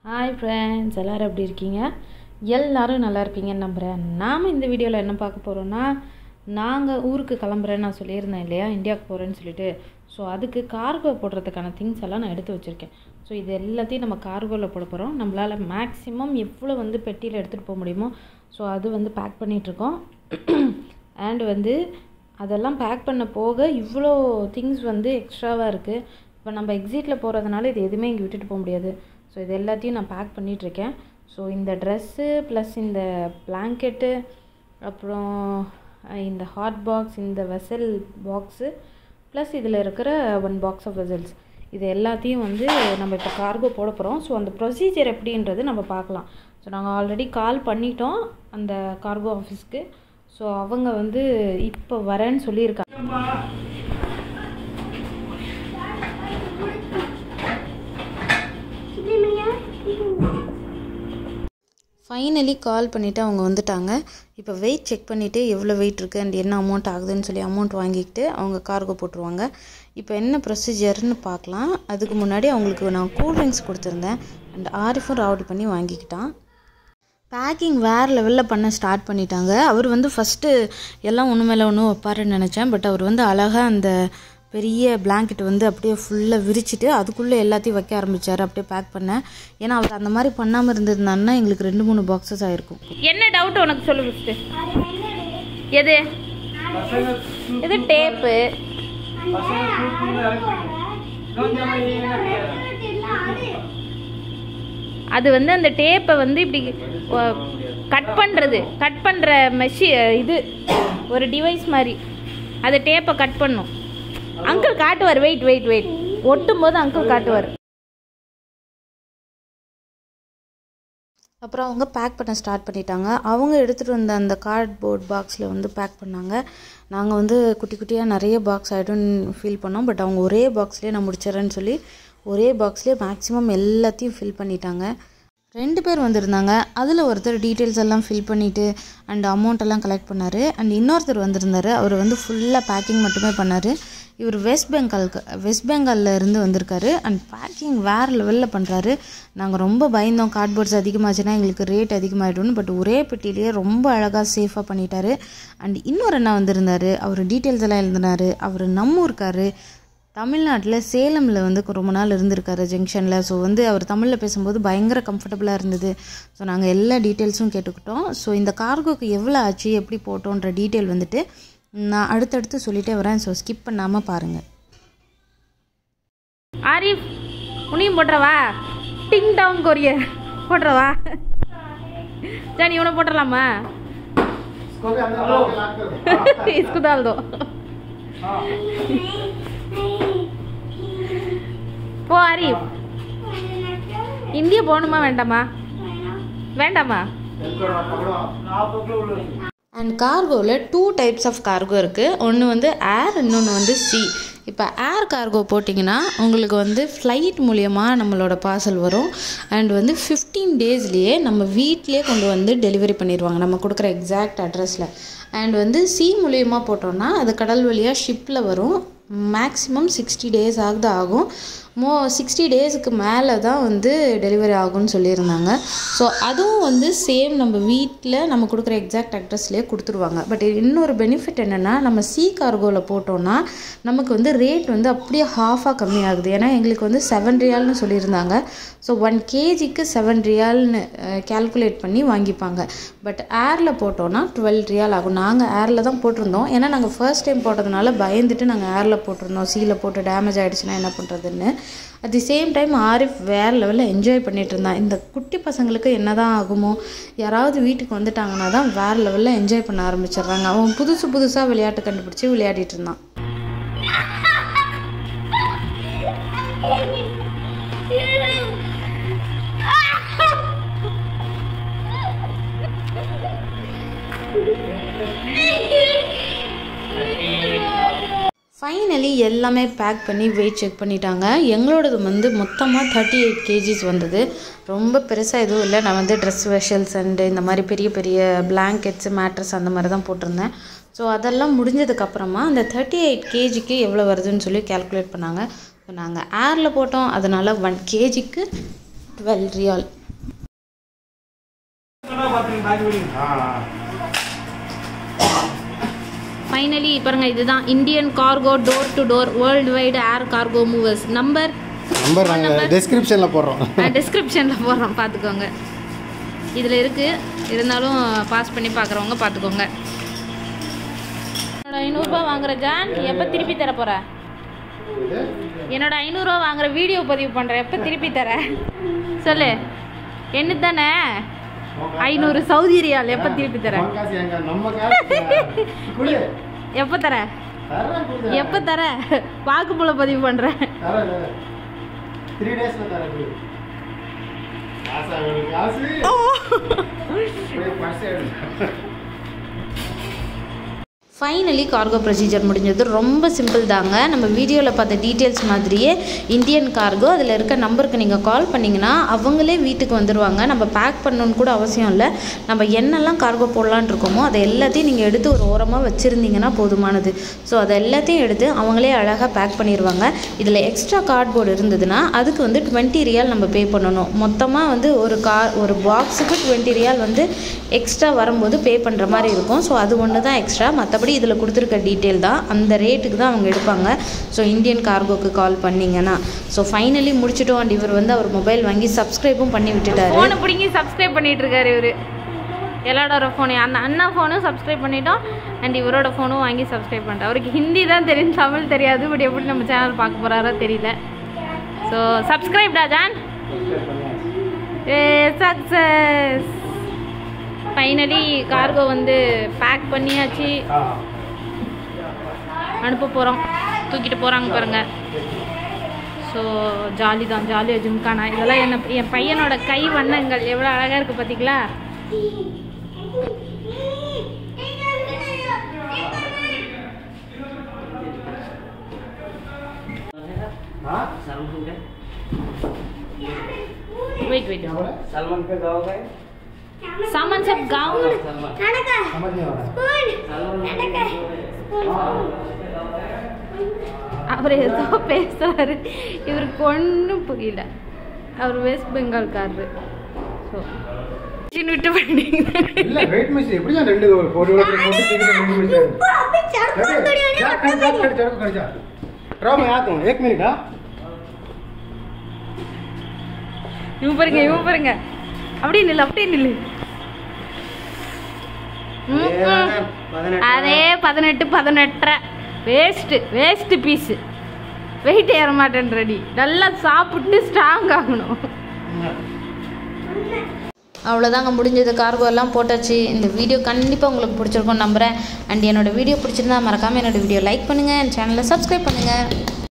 Hi friends எல்லோரும் எப்படி இருக்கீங்க எல்லாரும் நல்லா இருப்பீங்கன்னு நம்புகிறேன் நாம் இந்த வீடியோவில் என்ன பார்க்க போகிறோன்னா நாங்கள் ஊருக்கு கிளம்புறேன்னு நான் சொல்லியிருந்தேன் இல்லையா இந்தியாவுக்கு போகிறேன்னு சொல்லிட்டு ஸோ அதுக்கு கார்கோ போடுறதுக்கான திங்ஸ் எல்லாம் நான் எடுத்து வச்சுருக்கேன் ஸோ இது எல்லாத்தையும் நம்ம கார்கோவில் போட போகிறோம் நம்மளால் மேக்ஸிமம் எவ்வளோ வந்து பெட்டியில் எடுத்துகிட்டு போக முடியுமோ ஸோ அது வந்து பேக் பண்ணிகிட்ருக்கோம் அண்ட் வந்து அதெல்லாம் பேக் பண்ண போக இவ்வளோ திங்ஸ் வந்து எக்ஸ்ட்ராவாக இருக்குது இப்போ நம்ம எக்ஸிட்டில் போகிறதுனால இது எதுவுமே இங்கே விட்டுட்டு போக முடியாது ஸோ இது எல்லாத்தையும் நான் பேக் பண்ணிகிட்ருக்கேன் ஸோ இந்த ட்ரெஸ்ஸு ப்ளஸ் இந்த பிளாங்கெட்டு அப்புறம் இந்த ஹாட் பாக்ஸ் இந்த வெசல் பாக்ஸு ப்ளஸ் இதில் இருக்கிற ஒன் பாக்ஸ் ஆஃப் வெசல்ஸ் இது எல்லாத்தையும் வந்து நம்ம இப்போ கார்கோ போட போகிறோம் ஸோ அந்த ப்ரொசீஜர் எப்படின்றது நம்ம பார்க்கலாம் ஸோ நாங்கள் ஆல்ரெடி கால் பண்ணிட்டோம் அந்த கார்கோ ஆஃபீஸ்க்கு ஸோ அவங்க வந்து இப்போ வரேன்னு சொல்லியிருக்காங்க ஃபைனலி கால் பண்ணிவிட்டு அவங்க வந்துட்டாங்க இப்போ வெயிட் செக் பண்ணிவிட்டு எவ்வளோ வெயிட் இருக்குது அண்ட் என்ன அமௌண்ட் ஆகுதுன்னு சொல்லி அமௌண்ட் வாங்கிக்கிட்டு அவங்க கார்கோ போட்டுருவாங்க இப்போ என்ன ப்ரொசீஜர்னு பார்க்கலாம் அதுக்கு முன்னாடி அவங்களுக்கு நான் கூல் ட்ரிங்க்ஸ் கொடுத்துருந்தேன் அண்ட் ஆரிஃபும் ராவடி பண்ணி வாங்கிக்கிட்டான் பேக்கிங் வேறு லெவலில் பண்ண ஸ்டார்ட் பண்ணிட்டாங்க அவர் வந்து ஃபஸ்ட்டு எல்லாம் ஒன்று மேலே ஒன்று வைப்பாருன்னு நினச்சேன் பட் அவர் வந்து அழகாக அந்த பெரிய பிளாங்கெட் வந்து அப்படியே ஃபுல்லாக விரிச்சிட்டு அதுக்குள்ளே எல்லாத்தையும் வைக்க ஆரம்பித்தார் அப்படியே பேக் பண்ண ஏன்னா அவர் அந்த மாதிரி பண்ணாமல் இருந்திருந்தாருன்னா எங்களுக்கு ரெண்டு மூணு பாக்ஸஸ் ஆயிருக்கும் என்ன டவுட் உனக்கு சொல்லு ஃபஸ்ட்டு எது இது டேப்பு அது வந்து அந்த டேப்பை வந்து இப்படி கட் பண்ணுறது கட் பண்ணுற மெஷி இது ஒரு டிவைஸ் மாதிரி அது டேப்பை கட் பண்ணும் அங்கிள் காட்டுவார் வெயிட் வெயிட் வெயிட் ஒட்டும் போது அங்கிள் காட்டுவார் அப்புறம் அவங்க பேக் பண்ண ஸ்டார்ட் பண்ணிட்டாங்க அவங்க எடுத்துகிட்டு வந்த அந்த கார்ட்போர்ட் பாக்ஸில் வந்து பேக் பண்ணாங்க நாங்கள் வந்து குட்டி குட்டியாக நிறைய பாக்ஸ் ஆகிடும்னு ஃபீல் பண்ணோம் பட் அவங்க ஒரே பாக்ஸ்லேயே நான் முடிச்சிடறேன்னு சொல்லி ஒரே பாக்ஸ்லேயே மேக்ஸிமம் எல்லாத்தையும் ஃபில் பண்ணிட்டாங்க ரெண்டு பேர் வந்திருந்தாங்க அதில் ஒருத்தர் டீட்டெயில்ஸ் எல்லாம் ஃபில் பண்ணிவிட்டு அண்ட் அமௌண்ட் எல்லாம் கலெக்ட் பண்ணார் அண்ட் இன்னொருத்தர் வந்திருந்தார் அவர் வந்து ஃபுல்லாக பேக்கிங் மட்டுமே பண்ணார் இவர் வெஸ்ட் பெங்காலுக்கு வெஸ்ட் பெங்காலில் இருந்து வந்திருக்காரு அண்ட் பேக்கிங் வேறு லெவலில் பண்ணுறாரு நாங்கள் ரொம்ப பயந்தோம் கார்ட்போர்ட்ஸ் அதிகமாச்சுன்னா எங்களுக்கு ரேட் அதிகமாகிடும்னு பட் ஒரே பெட்டிலேயே ரொம்ப அழகாக சேஃபாக பண்ணிட்டாரு அண்ட் இன்னொரு அண்ணா வந்திருந்தார் அவர் டீட்டெயில்ஸ் எல்லாம் எழுதினார் அவர் நம்ம இருக்கார் தமிழ்நாட்டில் சேலமில் வந்து ரொம்ப நாள் இருந்திருக்காரு ஜங்ஷனில் ஸோ வந்து அவர் தமிழில் பேசும்போது பயங்கர கம்ஃபர்டபுளாக இருந்தது ஸோ நாங்கள் எல்லா டீட்டெயில்ஸும் கேட்டுக்கிட்டோம் ஸோ இந்த கார்கோக்கு எவ்வளோ ஆச்சு எப்படி போட்டோன்ற டீட்டெயில் வந்துட்டு நான் அடுத்தடுத்து சொல்லிட்டே வரேன் ஸோ ஸ்கிப் பண்ணாமல் பாருங்கள் ஆரிஃப் உனியும் போட்டுறவா டிங் டவுன் கொரியர் போட்டுறவா சரி இவனை போட்டுடலாமா இஸ்குதால் தோ போ ஆரிஃப் இந்தியா போகணுமா வேண்டாமா வேண்டாமா அண்ட் கார்கோவில் டூ டைப்ஸ் ஆஃப் கார்கோ இருக்குது ஒன்று வந்து ஏர் இன்னொன்று வந்து சி இப்போ ஏர் கார்கோ போட்டிங்கன்னா உங்களுக்கு வந்து ஃப்ளைட் மூலியமாக நம்மளோட பார்சல் வரும் அண்ட் வந்து ஃபிஃப்டீன் டேஸ்லேயே நம்ம வீட்லேயே கொண்டு வந்து டெலிவரி பண்ணிடுவாங்க நம்ம கொடுக்குற எக்ஸாக்ட் அட்ரஸில் அண்ட் வந்து சி மூலியமாக போட்டோன்னா அது கடல் வழியாக ஷிப்பில் வரும் மேக்ஸிமம் சிக்ஸ்டி டேஸ் ஆகுது ஆகும் மோ சிக்ஸ்டி டேஸுக்கு மேலே தான் வந்து டெலிவரி ஆகும்னு சொல்லியிருந்தாங்க ஸோ அதுவும் வந்து சேம் நம்ம வீட்டில் நம்ம கொடுக்குற எக்ஸாக்ட் அட்ரஸ்லேயே கொடுத்துருவாங்க பட் இன்னொரு பெனிஃபிட் என்னென்னா நம்ம சி கார்கோவில் போட்டோன்னா நமக்கு வந்து ரேட் வந்து அப்படியே ஹாஃபாக கம்மியாகுது ஏன்னா எங்களுக்கு வந்து செவன் ரியால்னு சொல்லியிருந்தாங்க ஸோ ஒன் கேஜிக்கு செவன் ரியால்னு கேல்குலேட் பண்ணி வாங்கிப்பாங்க பட் ஏரில் போட்டோன்னா டுவெல் ரியால் ஆகும் நாங்கள் ஏரில் தான் போட்டிருந்தோம் ஏன்னா நாங்கள் ஃபர்ஸ்ட் டைம் போட்டதுனால பயந்துட்டு நாங்கள் ஏரில் போட்டிருந்தோம் சீல போட்டு டேமேஜ் ஆகிடுச்சுன்னா என்ன பண்ணுறதுன்னு at the same time Arif வேறு லெவலில் என்ஜாய் பண்ணிகிட்டு இருந்தான் இந்த குட்டி பசங்களுக்கு என்ன தான் ஆகுமோ யாராவது வீட்டுக்கு வந்துட்டாங்கன்னா தான் வேறு லெவலில் என்ஜாய் பண்ண ஆரம்பிச்சிடுறாங்க அவன் புதுசு புதுசாக விளையாட்டு கண்டுபிடிச்சி விளையாடிட்டு இருந்தான் ஃபைனலி எல்லாமே பேக் பண்ணி வெயிட் செக் பண்ணிட்டாங்க எங்களோடது வந்து மொத்தமாக தேர்ட்டி எயிட் கேஜிஸ் வந்தது ரொம்ப பெருசாக எதுவும் இல்லை நான் வந்து ட்ரெஸ் வெஷல்ஸ் அண்டு இந்த மாதிரி பெரிய பெரிய பிளாங்கெட்ஸ் மேட்ரஸ் அந்த மாதிரி தான் போட்டிருந்தேன் ஸோ அதெல்லாம் முடிஞ்சதுக்கப்புறமா அந்த தேர்ட்டி எயிட் கேஜிக்கு எவ்வளோ வருதுன்னு சொல்லி கேல்குலேட் பண்ணாங்க ஸோ நாங்கள் ஏரில் போட்டோம் அதனால் ஒன் கேஜிக்கு டுவெல் ரியால் ஃபைனலி பாருங்க இதுதான் Indian cargo door to door world wide air cargo movers number number நாங்கள் டிஸ்கிரிப்ஷனில் போடுறோம் டிஸ்கிரிப்ஷனில் போடுறோம் பார்த்துக்கோங்க இதில் இருக்குது இருந்தாலும் பாஸ் பண்ணி பார்க்குறவங்க பார்த்துக்கோங்க என்னோட ஐநூறுரூபா வாங்குற ஜான் எப்போ திருப்பி தர போகிற என்னோட ஐநூறுரூவா வாங்குற வீடியோ பதிவு பண்ணுறேன் எப்போ திருப்பி தர சொல்லு என்ன தானே ஐநூறு சவுதி ரியால் எப்போ திருப்பி தர உன் காசு எங்க நம்ம காசு குடு எப்போ தர தரேன் குடு எப்போ தர வாக்குமூல பதிவு பண்ணுறேன் தரேன் த்ரீ டேஸ்ல தரேன் குடு காசா வேணும் காசு அப்படியே பர்ஸ் எடு ஃபைனலி கார்கோ ப்ரொசீஜர் முடிஞ்சது ரொம்ப சிம்பிள் தாங்க நம்ம வீடியோவில் பார்த்த டீட்டெயில்ஸ் மாதிரியே இந்தியன் கார்கோ அதில் இருக்க நம்பருக்கு நீங்கள் கால் பண்ணிங்கன்னா அவங்களே வீட்டுக்கு வந்துடுவாங்க நம்ம பேக் பண்ணணுன்னு கூட அவசியம் இல்லை நம்ம என்னெல்லாம் கார்கோ போடலான்னு இருக்கோமோ அதை எல்லாத்தையும் நீங்கள் எடுத்து ஒரு ஓரமாக வச்சுருந்தீங்கன்னா போதுமானது ஸோ அதை எல்லாத்தையும் எடுத்து அவங்களே அழகாக பேக் பண்ணிடுவாங்க இதில் எக்ஸ்ட்ரா கார்ட்போர்டு இருந்ததுன்னா அதுக்கு வந்து டுவெண்ட்டி ரியால் நம்ம பே பண்ணணும் மொத்தமாக வந்து ஒரு கார் ஒரு பாக்ஸுக்கு டுவெண்ட்டி ரியால் வந்து எக்ஸ்ட்ரா வரும்போது பே பண்ணுற மாதிரி இருக்கும் ஸோ அது ஒன்று தான் எக்ஸ்ட்ரா மற்றபடி இதில் கொடுத்துருக்க டீட்டெயில் தான் அந்த ரேட்டுக்கு தான் அவங்க எடுப்பாங்க ஸோ இந்தியன் கார்கோக்கு கால் பண்ணிங்கன்னா ஸோ ஃபைனலி முடிச்சிட்டோம் அண்ட் இவர் வந்து அவர் மொபைல் வாங்கி சப்ஸ்கிரைபும் பண்ணி விட்டுட்டாரு ஃபோனை பிடிங்கி சப்ஸ்கிரைப் பண்ணிட்டு இருக்காரு இவர் எல்லாரோட ஃபோனு அந்த அண்ணா ஃபோனும் சப்ஸ்கிரைப் பண்ணிட்டோம் அண்ட் இவரோட ஃபோனும் வாங்கி சப்ஸ்கிரைப் பண்ணிட்டோம் அவருக்கு ஹிந்தி தான் தெரியும் தமிழ் தெரியாது பட் எப்படி நம்ம சேனல் பார்க்க போகிறாரோ தெரியல ஸோ சப்ஸ்கிரைப்டா ஜான் ஏ சக்ஸஸ் ஃபைனலி கார்கோ வந்து பேக் பண்ணியாச்சு அனுப்ப போகிறோம் தூக்கிட்டு போகிறாங்க பாருங்க ஸோ ஜாலி தான் ஜாலியாக ஜிம்கானா இதெல்லாம் என்ன என் பையனோட கை வண்ணங்கள் எவ்வளோ அழகாக இருக்குது பார்த்தீங்களா हाँ வெயிட் வெயிட் क्या बोला सलमान का गाँव गए सामान सब गाँव में समझ नहीं आ रहा அவர் ஏதோ பேசுறாரு இவருக்கு ஒன்றும் புரியல அவர் வெஸ்ட் பெங்கால்காரரு ஸோ விட்டு பண்ணிட்டீங்க இல்ல வெயிட் மிஷின் எப்படி நான் ரெண்டு ஒரு ஒரு ஒரு போட்டு तीन वेट मशीन क्या कर कर कर चढ़ कर जा रहो मैं आता हूँ एक मिनट हाँ இவன் பாருங்க இவன் பாருங்க அப்படியே நில்லு அப்படியே நில்லு ம், ம். அதே பதினெட்டு பதினெட்டரை வேஸ்ட்டு வேஸ்ட்டு பீஸு வெயிட் ஏற மாட்டேன் ரெடி நல்லா சாப்பிட்டு ஸ்ட்ராங் ஆகணும் அவ்வளோதாங்க முடிஞ்சது கார்கோ எல்லாம் போட்டாச்சு இந்த வீடியோ கண்டிப்பாக உங்களுக்கு பிடிச்சிருக்கும் நம்புகிறேன் அண்ட் என்னோட வீடியோ பிடிச்சிருந்தா மறக்காமல் என்னோட வீடியோ லைக் பண்ணுங்கள் என் சேனலை சப்ஸ்கிரைப் பண்ணுங்கள்